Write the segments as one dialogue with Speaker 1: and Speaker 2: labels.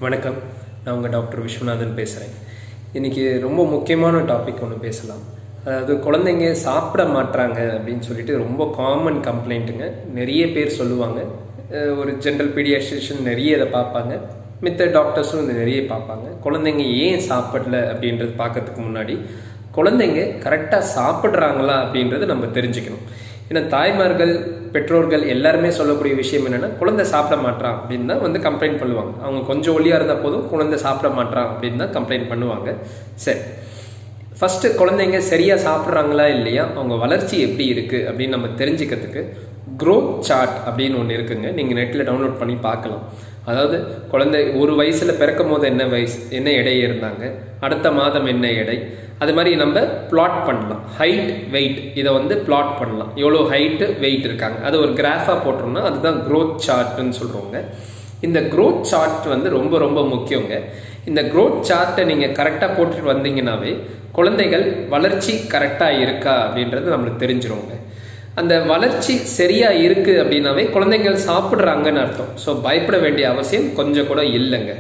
Speaker 1: வணக்கம் நான் உங்கள் டாக்டர் விஸ்வநாதன் பேசுகிறேன் இன்றைக்கி ரொம்ப முக்கியமான டாபிக் ஒன்று பேசலாம் அதாவது குழந்தைங்க சாப்பிட மாட்றாங்க அப்படின்னு சொல்லிட்டு ரொம்ப காமன் கம்ப்ளைண்ட்டுங்க நிறைய பேர் சொல்லுவாங்க அஹ் ஒரு ஜென்ரல் பீடியாட்ரிஷியன் நிறைய இதை பார்ப்பாங்க மித்த டாக்டர்ஸும் இதை நிறைய பார்ப்பாங்க குழந்தைங்க ஏன் சாப்பிடல அப்படின்றது பார்க்கறதுக்கு முன்னாடி குழந்தைங்க கரெக்டாக சாப்பிட்றாங்களா அப்படின்றது நம்ம தெரிஞ்சுக்கணும் ஏன்னா தாய்மார்கள் பெற்றோர்கள் எல்லாருமே சொல்லக்கூடிய விஷயம் என்னன்னா குழந்தை சாப்பிட மாட்றான் அப்படின்னு தான் வந்து கம்ப்ளைண்ட் பண்ணுவாங்க அவங்க கொஞ்சம் ஒல்லியாக இருந்தால் போதும் குழந்தை சாப்பிட மாட்றான் அப்படின்னு தான் கம்ப்ளைண்ட் பண்ணுவாங்க சரி ஃபர்ஸ்ட் குழந்தைங்க சரியா சாப்பிட்றாங்களா இல்லையா அவங்க வளர்ச்சி எப்படி இருக்கு அப்படின்னு நம்ம தெரிஞ்சுக்கிறதுக்கு growth சார்ட் அப்படின்னு ஒன்று இருக்குங்க நீங்கள் நெட்டில் டவுன்லோட் பண்ணி பார்க்கலாம் அதாவது குழந்தை ஒரு வயசுல பிறக்கும் போது என்ன வயசு என்ன எடை இருந்தாங்க அடுத்த மாதம் என்ன எடை அது மாதிரி நம்ம பிளாட் பண்ணலாம் ஹைட் வெயிட் இதை வந்து பிளாட் பண்ணலாம் எவ்வளோ ஹைட்டு வெயிட் இருக்காங்க அது ஒரு கிராஃபாக போட்டோம்னா அதுதான் growth சார்ட்னு சொல்கிறோங்க இந்த growth சார்ட் வந்து ரொம்ப ரொம்ப முக்கியங்க இந்த growth சார்ட்டை நீங்கள் கரெக்டாக போட்டுட்டு வந்தீங்கன்னாவே குழந்தைகள் வளர்ச்சி கரெக்டாக இருக்கா அப்படின்றது நம்மளுக்கு தெரிஞ்சிருங்க அந்த வளர்ச்சி சரியா இருக்கு அப்படின்னாவே குழந்தைகள் சாப்பிட்றாங்கன்னு அர்த்தம் ஸோ பயப்பட வேண்டிய அவசியம் கொஞ்சம் கூட இல்லைங்க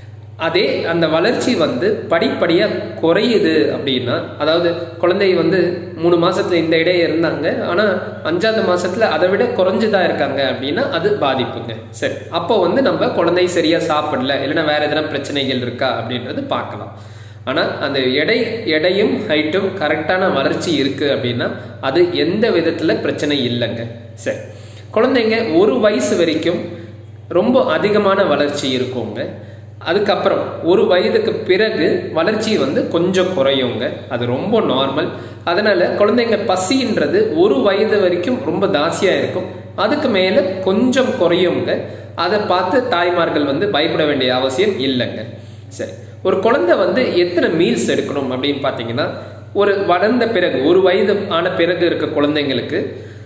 Speaker 1: அதே அந்த வளர்ச்சி வந்து படிப்படியா குறையுது அப்படின்னா அதாவது குழந்தை வந்து மூணு மாசத்துல இந்த இடையே இருந்தாங்க ஆனா அஞ்சாவது மாசத்துல அதை விட குறைஞ்சுதான் இருக்காங்க அப்படின்னா அது பாதிப்புங்க சரி அப்போ வந்து நம்ம குழந்தை சரியா சாப்பிடல இல்லைன்னா வேற எதனா பிரச்சனைகள் இருக்கா அப்படின்றது பார்க்கலாம் ஆனால் அந்த எடை எடையும் ஹைட்டும் கரெக்டான வளர்ச்சி இருக்கு அப்படின்னா அது எந்த விதத்தில் பிரச்சனை இல்லைங்க சரி குழந்தைங்க ஒரு வயசு வரைக்கும் ரொம்ப அதிகமான வளர்ச்சி இருக்குங்க அதுக்கப்புறம் ஒரு வயதுக்கு பிறகு வளர்ச்சி வந்து கொஞ்சம் குறையுங்க அது ரொம்ப நார்மல் அதனால குழந்தைங்க பசின்றது ஒரு வயது வரைக்கும் ரொம்ப தாசியா இருக்கும் அதுக்கு மேல கொஞ்சம் குறையுங்க அதை பார்த்து தாய்மார்கள் வந்து பயப்பட வேண்டிய அவசியம் இல்லைங்க சரி ஒரு குழந்தை வந்து எத்தனை மீல்ஸ் எடுக்கணும் அப்படின்னு பார்த்தீங்கன்னா ஒரு வளர்ந்த பிறகு ஒரு வயது ஆன பிறகு இருக்க குழந்தைங்களுக்கு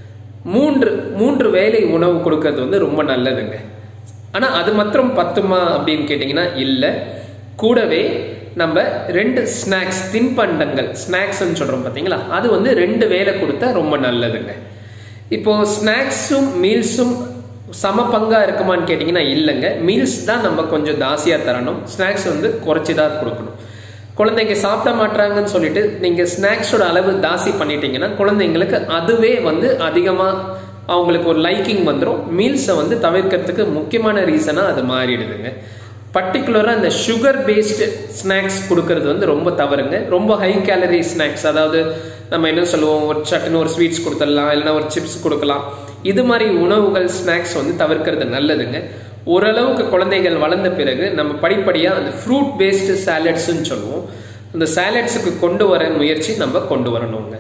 Speaker 1: மூன்று மூன்று வேளை உணவு கொடுக்கறது வந்து ரொம்ப நல்லதுங்க ஆனால் அது மாத்திரம் பத்துமா அப்படின்னு கேட்டிங்கன்னா இல்லை கூடவே நம்ம ரெண்டு ஸ்நாக்ஸ் தின்பண்டங்கள் ஸ்நாக்ஸ்ன்னு சொல்கிறோம் பார்த்தீங்களா அது வந்து ரெண்டு வேளை கொடுத்தா ரொம்ப நல்லதுங்க இப்போ ஸ்நாக்ஸும் மீல்ஸும் சம பங்கா இருக்குமான்னு கேட்டிங்கன்னா இல்லைங்க மீல்ஸ் தான் நம்ம கொஞ்சம் தாசியாக தரணும் ஸ்நாக்ஸ் வந்து குறைச்சி தான் கொடுக்கணும் குழந்தைங்க சாப்பிட மாட்டாங்கன்னு சொல்லிட்டு நீங்கள் ஸ்நாக்ஸோட அளவு தாசி பண்ணிட்டீங்கன்னா குழந்தைங்களுக்கு அதுவே வந்து அதிகமாக அவங்களுக்கு ஒரு லைக்கிங் வந்துடும் மீல்ஸை வந்து தவிர்க்கிறதுக்கு முக்கியமான ரீசனாக அது மாறிடுதுங்க பர்டிகுலராக இந்த சுகர் பேஸ்டு ஸ்நாக்ஸ் கொடுக்கறது வந்து ரொம்ப தவறுங்க ரொம்ப ஹை கேலரி ஸ்நாக்ஸ் அதாவது நம்ம என்ன சொல்லுவோம் ஒரு சட்டுன்னு ஒரு ஸ்வீட்ஸ் கொடுத்துடலாம் இல்லைன்னா ஒரு சிப்ஸ் கொடுக்கலாம் இது மாதிரி உணவுகள் ஸ்நாக்ஸ் வந்து தவிர்க்கிறது நல்லதுங்க ஓரளவுக்கு குழந்தைகள் வளர்ந்த பிறகு நம்ம படிப்படியாக அந்த ஃப்ரூட் பேஸ்டு சாலட்ஸ்ன்னு சொல்லுவோம் அந்த சாலட்ஸுக்கு கொண்டு வர முயற்சி நம்ம கொண்டு வரணுங்க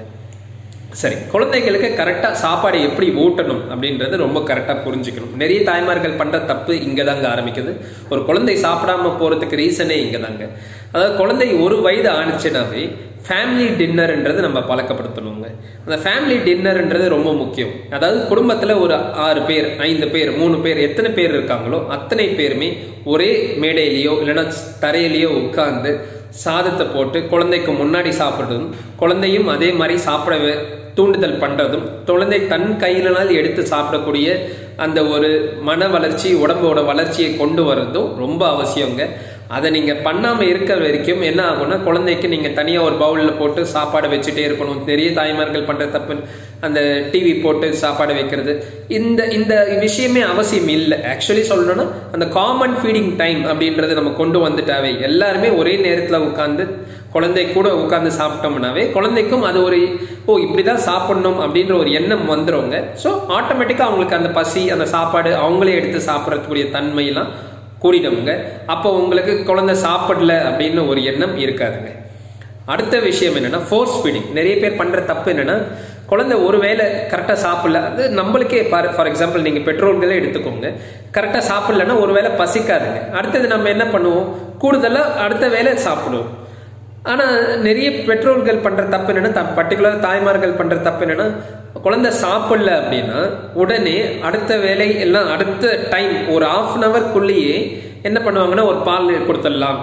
Speaker 1: சரி குழந்தைகளுக்கு கரெக்டாக சாப்பாடு எப்படி ஊட்டணும் அப்படின்றது ரொம்ப கரெக்டாக புரிஞ்சுக்கணும் நிறைய தாய்மார்கள் பண்ணுற தப்பு இங்கே தாங்க ஆரம்பிக்குது ஒரு குழந்தை சாப்பிடாம போகிறதுக்கு ரீசனே இங்கே தாங்க அதாவது குழந்தை ஒரு வயது ஆணிச்சுனாவே ஃபேமிலி டின்னர்ன்றது நம்ம பழக்கப்படுத்தணுங்க அந்த ஃபேமிலி டின்னர்ன்றது ரொம்ப முக்கியம் அதாவது குடும்பத்தில் ஒரு ஆறு பேர் ஐந்து பேர் மூணு பேர் எத்தனை பேர் இருக்காங்களோ அத்தனை பேருமே ஒரே மேடையிலையோ இல்லைன்னா தரையிலையோ உட்கார்ந்து சாதத்தை போட்டு குழந்தைக்கு முன்னாடி சாப்பிட்றதும் குழந்தையும் அதே மாதிரி சாப்பிட தூண்டுதல் பண்ணுறதும் குழந்தை தன் கையினால் எடுத்து சாப்பிடக்கூடிய அந்த ஒரு மன வளர்ச்சி உடம்போட வளர்ச்சியை கொண்டு வர்றதும் ரொம்ப அவசியங்க அதை நீங்கள் பண்ணாமல் இருக்க வரைக்கும் என்ன ஆகும்னா குழந்தைக்கு நீங்கள் தனியாக ஒரு பவுலில் போட்டு சாப்பாடு வச்சுட்டே இருக்கணும் நிறைய தாய்மார்கள் பண்ணுற தப்பு அந்த டிவி போட்டு சாப்பாடு வைக்கிறது இந்த இந்த விஷயமே அவசியம் இல்லை ஆக்சுவலி சொல்லணும்னா அந்த காமன் ஃபீடிங் டைம் அப்படின்றது நம்ம கொண்டு வந்துட்டாவே எல்லாருமே ஒரே நேரத்தில் உட்காந்து குழந்தை கூட உட்காந்து சாப்பிட்டோம்னாவே குழந்தைக்கும் அது ஒரு ஓ இப்படிதான் சாப்பிடணும் அப்படின்ற ஒரு எண்ணம் வந்துருங்க ஸோ ஆட்டோமேட்டிக்காக அவங்களுக்கு அந்த பசி அந்த சாப்பாடு அவங்களே எடுத்து சாப்பிடக்கூடிய தன்மையெல்லாம் கூடிடுங்க அப்போ உங்களுக்கு குழந்தை சாப்பிடல அப்படின்னு ஒரு எண்ணம் இருக்காதுங்க அடுத்த விஷயம் என்னன்னா ஃபோர்ஸ் ஃபீடிங் நிறைய பேர் பண்ற தப்பு என்னன்னா குழந்தை ஒருவேளை கரெக்டாக சாப்பிடல அது நம்மளுக்கே ஃபார் ஃபார் எக்ஸாம்பிள் நீங்கள் பெட்ரோல்களே எடுத்துக்கோங்க கரெக்டாக சாப்பிடலன்னா ஒரு வேளை பசிக்காதுங்க அடுத்தது நம்ம என்ன பண்ணுவோம் கூடுதலாக அடுத்த வேலை சாப்பிடுவோம் ஆனால் நிறைய பெற்றோர்கள் பண்ணுற தப்பு என்னன்னா பர்டிகுலர் தாய்மார்கள் பண்ணுற தப்பு என்னன்னா குழந்தை சாப்பிடல அப்படின்னா உடனே அடுத்த வேலை எல்லாம் அடுத்த டைம் ஒரு ஆஃப் அன் ஹவர்க்குள்ளேயே என்ன பண்ணுவாங்கன்னா ஒரு பால் கொடுத்துடலாம்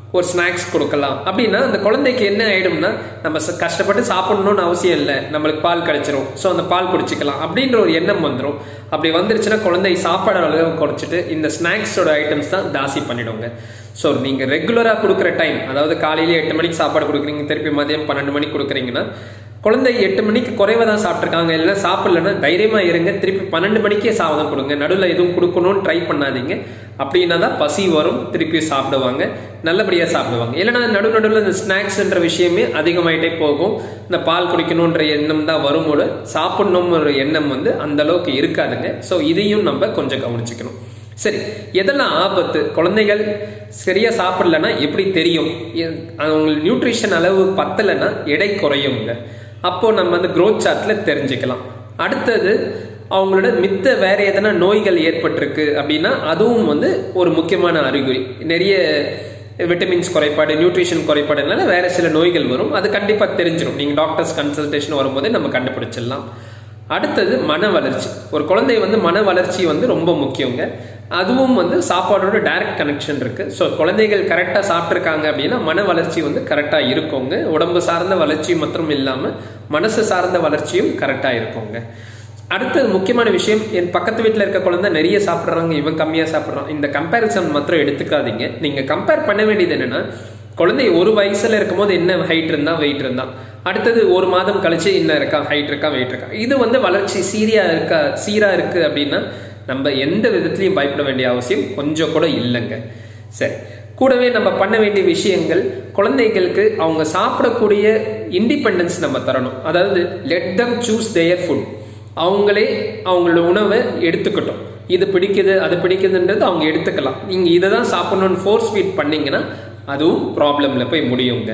Speaker 1: ஒரு ஸ்நாக்ஸ் கொடுக்கலாம் அப்படின்னா அந்த குழந்தைக்கு என்ன ஆயிடும்னா நம்ம ச- கஷ்டப்பட்டு சாப்பிடணும்னு அவசியம் இல்லை நம்மளுக்கு பால் கிடைச்சிரும் ஸோ அந்த பால் குடிச்சிக்கலாம் அப்படின்ற ஒரு எண்ணம் வந்துடும் அப்படி வந்துருச்சுன்னா குழந்தை சாப்பாடு அளவு குறைச்சிட்டு இந்த ஸ்நாக்ஸோட ஐட்டம்ஸ் தான் தாசி பண்ணிடுங்க ஸோ நீங்கள் ரெகுலராக கொடுக்குற டைம் அதாவது காலையில எட்டு மணிக்கு சாப்பாடு கொடுக்குறீங்க திருப்பி மதியம் பன்னெண்டு மணிக்கு கொடுக்குறீங்கன்னா குழந்தை எட்டு மணிக்கு குறைவா தான் சாப்பிட்ருக்காங்க இல்லைன்னா சாப்பிடலன்னா தைரியமா இருங்க திருப்பி பன்னெண்டு மணிக்கே சாதம் கொடுங்க நடுவில் எதுவும் கொடுக்கணும்னு ட்ரை பண்ணாதீங்க அப்படின்னா தான் பசி வரும் திருப்பி சாப்பிடுவாங்க நல்லபடியாக சாப்பிடுவாங்க இல்லைன்னா நடு நடுவில் இந்த ஸ்நாக்ஸ்ன்ற விஷயமே அதிகமாயிட்டே போகும் இந்த பால் குடிக்கணுன்ற எண்ணம் தான் வரும்போது சாப்பிடணும்ன்ற எண்ணம் வந்து அந்த அளவுக்கு இருக்காதுங்க ஸோ இதையும் நம்ம கொஞ்சம் கவனிச்சுக்கணும் சரி எதெல்லாம் ஆபத்து குழந்தைகள் சரியா சாப்பிடலன்னா எப்படி தெரியும் எ- அவங்களுக்கு நியூட்ரிஷன் அளவு பத்தலைன்னா எடை குறையுங்க அப்போ நம்ம அந்த growth சார்ட்ல தெரிஞ்சுக்கலாம் அடுத்தது அவங்களோட மித்த வேற எதனா நோய்கள் ஏற்பட்டிருக்கு அப்படின்னா அதுவும் வந்து ஒரு முக்கியமான அறிகுறி நிறைய விட்டமின்ஸ் குறைபாடு நியூட்ரிஷன் குறைபாடுனால வேற சில நோய்கள் வரும் அது கண்டிப்பா தெரிஞ்சிடும் நீங்க டாக்டர்ஸ் கன்சல்டேஷன் வரும்போதே நம்ம கண்டுபிடிச்சிடலாம் அடுத்தது மன வளர்ச்சி ஒரு குழந்தை வந்து மன வளர்ச்சி வந்து ரொம்ப முக்கியங்க அதுவும் வந்து சாப்பாடோட டைரக்ட் கனெக்ஷன் இருக்கு ஸோ குழந்தைகள் கரெக்டாக சாப்பிட்ருக்காங்க அப்படின்னா மன வளர்ச்சி வந்து கரெக்டாக இருக்குங்க உடம்பு சார்ந்த வளர்ச்சி மற்றும் இல்லாமல் மனசு சார்ந்த வளர்ச்சியும் கரெக்டாக இருக்குங்க அடுத்தது முக்கியமான விஷயம் என் பக்கத்து வீட்டில் இருக்க குழந்தை நிறைய சாப்பிட்றாங்க இவன் கம்மியாக சாப்பிட்றான் இந்த கம்பேரிசன் மாத்திரம் எடுத்துக்காதீங்க நீங்கள் கம்பேர் பண்ண வேண்டியது என்னன்னா குழந்தை ஒரு வயசுல இருக்கும்போது என்ன ஹைட் இருந்தா வெயிட் இருந்தா அடுத்தது ஒரு மாதம் கழிச்சு என்ன இருக்கா ஹைட் இருக்கா வெயிட் இருக்கா இது வந்து வளர்ச்சி சீரியா இருக்கா சீரா இருக்கு அப்படின்னா நம்ம எந்த விதத்திலையும் பயப்பட வேண்டிய அவசியம் கொஞ்சம் கூட இல்லைங்க சரி கூடவே நம்ம பண்ண வேண்டிய விஷயங்கள் குழந்தைகளுக்கு அவங்க சாப்பிடக்கூடிய இண்டிபெண்டன்ஸ் நம்ம தரணும் அதாவது let them choose their food அவங்களே அவங்களோட உணவை எடுத்துக்கட்டும் இது பிடிக்குது அது பிடிக்குதுன்றது அவங்க எடுத்துக்கலாம் நீங்க இதை தான் சாப்பிடணும்னு ஃபோர்ஸ் ஃபீட் பண்ணீங்கன்னா அதுவும் ப்ராப்ளம்ல போய் முடியுங்க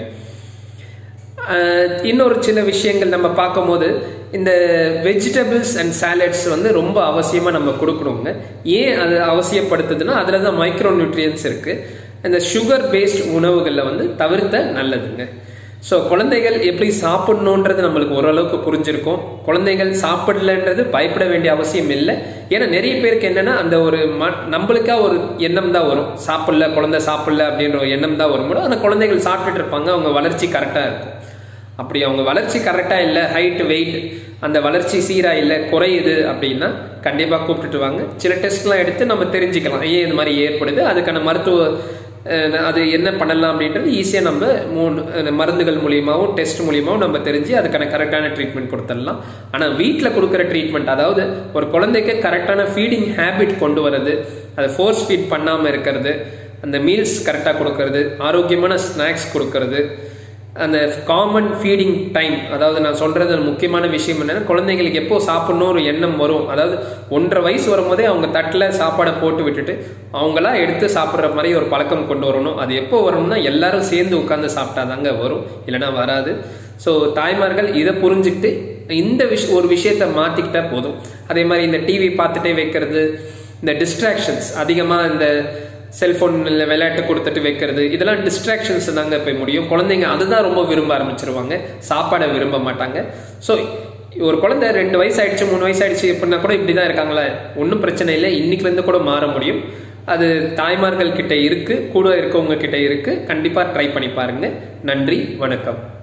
Speaker 1: அஹ் இன்னொரு சில விஷயங்கள் நம்ம பார்க்கும்போது இந்த வெஜிடபிள்ஸ் அண்ட் சாலட்ஸ் வந்து ரொம்ப அவசியமாக நம்ம கொடுக்கணுங்க ஏன் அது அவசியப்படுத்துதுன்னா அதில் தான் மைக்ரோ நியூட்ரியன்ஸ் இருக்கு இந்த சுகர் பேஸ்ட் உணவுகளில் வந்து தவிர்த்த நல்லதுங்க ஸோ குழந்தைகள் எப்படி சாப்பிடணுன்றது நம்மளுக்கு ஓரளவுக்கு புரிஞ்சிருக்கும் குழந்தைகள் சாப்பிடலன்றது பயப்பட வேண்டிய அவசியம் இல்லை ஏன்னா நிறைய பேருக்கு என்னன்னா அந்த ஒரு ம நம்மளுக்கா ஒரு எண்ணம் தான் வரும் சாப்பிடல குழந்தை சாப்பிடல அப்படின்ற ஒரு எண்ணம் தான் வரும்போது அந்த குழந்தைகள் சாப்பிட்டுட்டு இருப்பாங்க அவங்க வளர்ச்சி கரெக்டாக இருக்கும் அப்படி அவங்க வளர்ச்சி கரெக்டாக இல்லை ஹைட் வெயிட் அந்த வளர்ச்சி சீராக இல்லை குறையுது அப்படின்னா கண்டிப்பாக கூப்பிட்டுட்டு வாங்க சில டெஸ்ட்லாம் எடுத்து நம்ம தெரிஞ்சுக்கலாம் ஏன் இந்த மாதிரி ஏற்படுது அதுக்கான மருத்துவ அஹ், அது என்ன பண்ணலாம் அப்படின்றது ஈஸியாக நம்ம மூணு அஹ், மருந்துகள் மூலியமாகவும் டெஸ்ட் மூலியமாகவும் நம்ம தெரிஞ்சு அதுக்கான கரெக்டான ட்ரீட்மெண்ட் கொடுத்துடலாம் ஆனால் வீட்டில் கொடுக்குற ட்ரீட்மெண்ட் அதாவது ஒரு குழந்தைக்கு கரெக்டான ஃபீடிங் ஹேபிட் கொண்டு வர்றது அதை ஃபோர்ஸ் ஃபீட் பண்ணாமல் இருக்கிறது அந்த மீல்ஸ் கரெக்டாக கொடுக்கறது ஆரோக்கியமான ஸ்நாக்ஸ் கொடுக்கறது அந்த காமன் ஃபீடிங் டைம் அதாவது நான் சொல்றது முக்கியமான விஷயம் என்னன்னா குழந்தைங்களுக்கு எப்போ சாப்பிடணும் ஒரு எண்ணம் வரும் அதாவது ஒன்றரை வயசு வரும்போதே அவங்க தட்டில் சாப்பாடை போட்டு விட்டுட்டு அவங்களா எடுத்து சாப்பிட்ற மாதிரி ஒரு பழக்கம் கொண்டு வரணும் அது எப்போ வரணும்னா எல்லாரும் சேர்ந்து உட்காந்து சாப்பிட்டாதாங்க வரும் இல்லைன்னா வராது ஸோ தாய்மார்கள் இதை புரிஞ்சுக்கிட்டு இந்த விஷ ஒரு விஷயத்த மாத்திக்கிட்டா போதும் அதே மாதிரி இந்த டிவி பார்த்துட்டே வைக்கிறது இந்த டிஸ்ட்ராக்ஷன்ஸ் அதிகமாக இந்த செல்போன்ல விளையாட்டு கொடுத்துட்டு வைக்கிறது இதெல்லாம் டிஸ்ட்ராக்ஷன்ஸ் தாங்க போய் முடியும் குழந்தைங்க அதுதான் ரொம்ப விரும்ப ஆரம்பிச்சிருவாங்க சாப்பாடை விரும்ப மாட்டாங்க ஸோ ஒரு குழந்தை ரெண்டு வயசு ஆயிடுச்சு மூணு வயசு ஆயிடுச்சு எப்படின்னா கூட இப்படி தான் இருக்காங்களே ஒன்றும் பிரச்சனை இல்லை இன்னைக்குல இருந்து கூட மாற முடியும் அது தாய்மார்கள் கிட்ட இருக்கு கூட இருக்கவங்க கிட்ட இருக்கு கண்டிப்பா ட்ரை பண்ணி பாருங்க நன்றி வணக்கம்